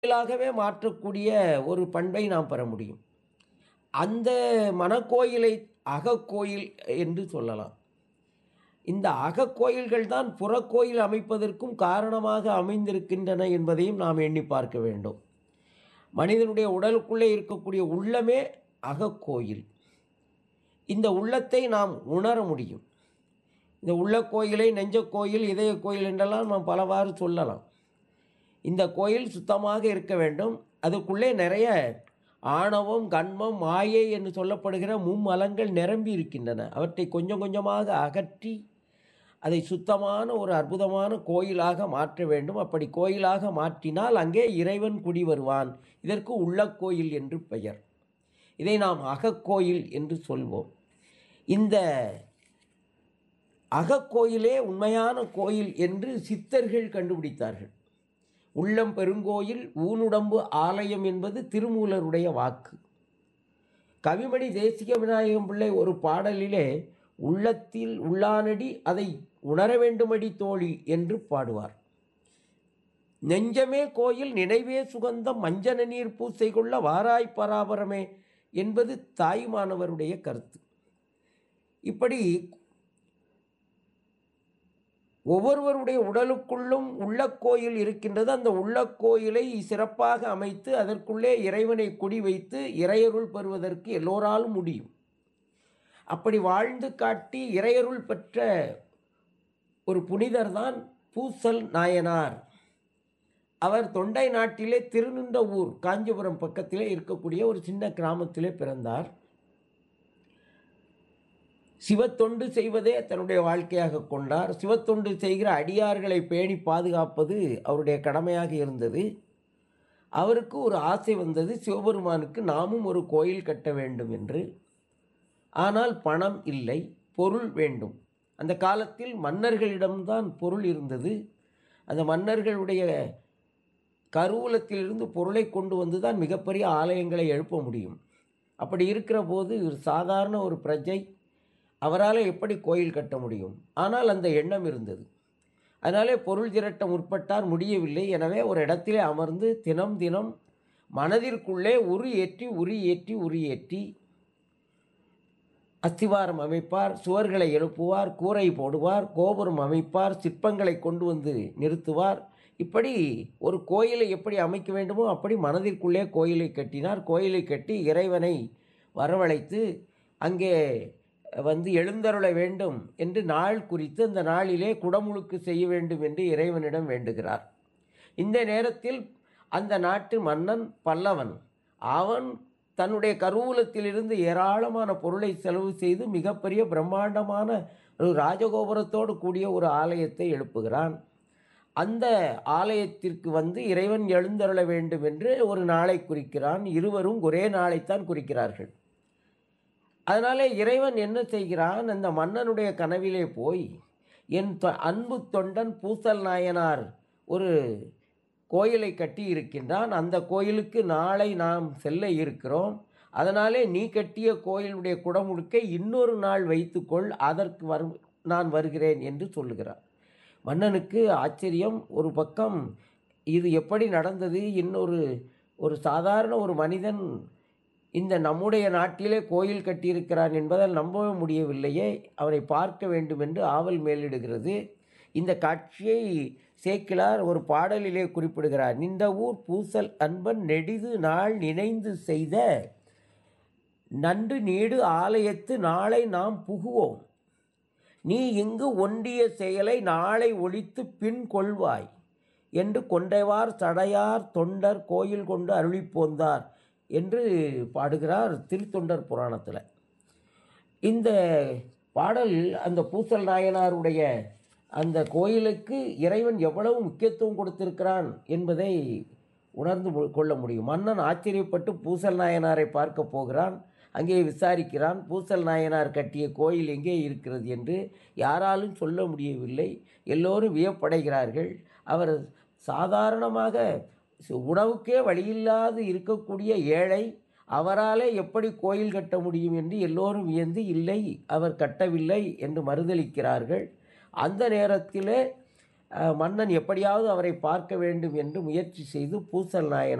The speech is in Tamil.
கோயிலாகவே மாற்றக்கூடிய ஒரு பண்பை நாம் பெற முடியும் அந்த மனக்கோயிலை அகக்கோயில் என்று சொல்லலாம் இந்த அகக்கோயில்கள் தான் புறக்கோயில் அமைப்பதற்கும் காரணமாக அமைந்திருக்கின்றன என்பதையும் நாம் எண்ணி பார்க்க வேண்டும் மனிதனுடைய உடலுக்குள்ளே இருக்கக்கூடிய உள்ளமே அகக்கோயில் இந்த உள்ளத்தை நாம் உணர முடியும் இந்த உள்ள கோயிலை நெஞ்ச கோயில் இதய கோயில் என்றெல்லாம் நாம் பலவாறு சொல்லலாம் இந்த கோயில் சுத்தமாக இருக்க வேண்டும் அதுக்குள்ளே நிறைய ஆணவம் கண்மம் மாயை என்று சொல்லப்படுகிற மும்மலங்கள் நிரம்பி இருக்கின்றன அவற்றை கொஞ்சம் கொஞ்சமாக அகற்றி அதை சுத்தமான ஒரு அற்புதமான கோயிலாக மாற்ற வேண்டும் அப்படி கோயிலாக மாற்றினால் அங்கே இறைவன் குடி வருவான் இதற்கு உள்ள கோயில் என்று பெயர் இதை நாம் அகக்கோயில் என்று சொல்வோம் இந்த அகக்கோயிலே உண்மையான கோயில் என்று சித்தர்கள் கண்டுபிடித்தார்கள் உள்ளம் பெருங்கோயில் ஊனுடம்பு ஆலயம் என்பது திருமூலருடைய வாக்கு கவிமணி தேசிக விநாயகம் பிள்ளை ஒரு பாடலிலே உள்ளத்தில் உள்ளானடி அதை உணர வேண்டுமடி தோழி என்று பாடுவார் நெஞ்சமே கோயில் நினைவே சுகந்தம் மஞ்சன நீர் பூசை கொள்ள வாராய் பராபரமே என்பது தாய்மானவருடைய கருத்து இப்படி ஒவ்வொருவருடைய உடலுக்குள்ளும் உள்ள கோயில் இருக்கின்றது அந்த உள்ள கோயிலை சிறப்பாக அமைத்து அதற்குள்ளே இறைவனை குடி வைத்து இறையருள் பெறுவதற்கு எல்லோராலும் முடியும் அப்படி வாழ்ந்து காட்டி இறையருள் பெற்ற ஒரு புனிதர் தான் பூசல் நாயனார் அவர் தொண்டை நாட்டிலே திருநின்ற ஊர் காஞ்சிபுரம் பக்கத்திலே இருக்கக்கூடிய ஒரு சின்ன கிராமத்திலே பிறந்தார் சிவத்தொண்டு செய்வதே தன்னுடைய வாழ்க்கையாக கொண்டார் சிவத்தொண்டு செய்கிற அடியார்களை பேணி பாதுகாப்பது அவருடைய கடமையாக இருந்தது அவருக்கு ஒரு ஆசை வந்தது சிவபெருமானுக்கு நாமும் ஒரு கோயில் கட்ட வேண்டும் என்று ஆனால் பணம் இல்லை பொருள் வேண்டும் அந்த காலத்தில் மன்னர்களிடம்தான் பொருள் இருந்தது அந்த மன்னர்களுடைய கருவூலத்திலிருந்து பொருளை கொண்டு வந்து தான் மிகப்பெரிய ஆலயங்களை எழுப்ப முடியும் அப்படி இருக்கிற போது ஒரு சாதாரண ஒரு பிரஜை அவரால் எப்படி கோயில் கட்ட முடியும் ஆனால் அந்த எண்ணம் இருந்தது அதனாலே பொருள் திரட்ட முற்பட்டார் முடியவில்லை எனவே ஒரு இடத்திலே அமர்ந்து தினம் தினம் மனதிற்குள்ளே உரு ஏற்றி உரி ஏற்றி உரி ஏற்றி அஸ்திவாரம் அமைப்பார் சுவர்களை எழுப்புவார் கூரை போடுவார் கோபுரம் அமைப்பார் சிற்பங்களை கொண்டு வந்து நிறுத்துவார் இப்படி ஒரு கோயிலை எப்படி அமைக்க வேண்டுமோ அப்படி மனதிற்குள்ளே கோயிலை கட்டினார் கோயிலை கட்டி இறைவனை வரவழைத்து அங்கே வந்து எழுந்தருள வேண்டும் என்று நாள் குறித்து அந்த நாளிலே குடமுழுக்கு செய்ய வேண்டும் என்று இறைவனிடம் வேண்டுகிறார் இந்த நேரத்தில் அந்த நாட்டு மன்னன் பல்லவன் அவன் தன்னுடைய கருவூலத்திலிருந்து ஏராளமான பொருளை செலவு செய்து மிகப்பெரிய பிரம்மாண்டமான ஒரு ராஜகோபுரத்தோடு கூடிய ஒரு ஆலயத்தை எழுப்புகிறான் அந்த ஆலயத்திற்கு வந்து இறைவன் எழுந்தருள வேண்டும் என்று ஒரு நாளை குறிக்கிறான் இருவரும் ஒரே நாளைத்தான் குறிக்கிறார்கள் அதனாலே இறைவன் என்ன செய்கிறான் அந்த மன்னனுடைய கனவிலே போய் என் தொ- அன்பு தொண்டன் பூசல் நாயனார் ஒரு கோயிலை கட்டி இருக்கின்றான் அந்த கோயிலுக்கு நாளை நாம் செல்ல இருக்கிறோம் அதனாலே நீ கட்டிய கோயிலுடைய குடமுழுக்கை இன்னொரு நாள் வைத்துக்கொள் அதற்கு வரும் நான் வருகிறேன் என்று சொல்லுகிறார் மன்னனுக்கு ஆச்சரியம் ஒரு பக்கம் இது எப்படி நடந்தது இன்னொரு ஒரு சாதாரண ஒரு மனிதன் இந்த நம்முடைய நாட்டிலே கோயில் கட்டியிருக்கிறான் என்பதால் நம்ப முடியவில்லையே அவரை பார்க்க வேண்டும் என்று ஆவல் மேலிடுகிறது இந்த காட்சியை சேக்கிலார் ஒரு பாடலிலே குறிப்பிடுகிறார் நின்ற ஊர் பூசல் அன்பன் நெடிது நாள் நினைந்து செய்த நன்று நீடு ஆலயத்து நாளை நாம் புகுவோம் நீ இங்கு ஒண்டிய செயலை நாளை ஒழித்து பின் கொள்வாய் என்று கொண்டைவார் சடையார் தொண்டர் கோயில் கொண்டு அருளிப் போந்தார் என்று பாடுகிறார் திருத்தொண்டர் புராணத்தில் இந்த பாடல் அந்த பூசல் நாயனாருடைய அந்த கோயிலுக்கு இறைவன் எவ்வளவு முக்கியத்துவம் கொடுத்திருக்கிறான் என்பதை உணர்ந்து மு- கொள்ள முடியும் மன்னன் ஆச்சரியப்பட்டு பூசல் நாயனாரை பார்க்க போகிறான் அங்கே விசாரிக்கிறான் பூசல் நாயனார் கட்டிய கோயில் எங்கே இருக்கிறது என்று யாராலும் சொல்ல முடியவில்லை எல்லோரும் வியப்படைகிறார்கள் அவர் சாதாரணமாக சு- உணவுக்கே வழியில்லாது இருக்கக்கூடிய ஏழை அவராலே எப்படி கோயில் கட்ட முடியும் என்று எல்லோரும் வியந்து இல்லை அவர் கட்டவில்லை என்று மறுதளிக்கிறார்கள் அந்த நேரத்திலே அஹ், மன்னன் எப்படியாவது அவரை பார்க்க வேண்டும் என்று முயற்சி செய்து பூசல் நாயனார்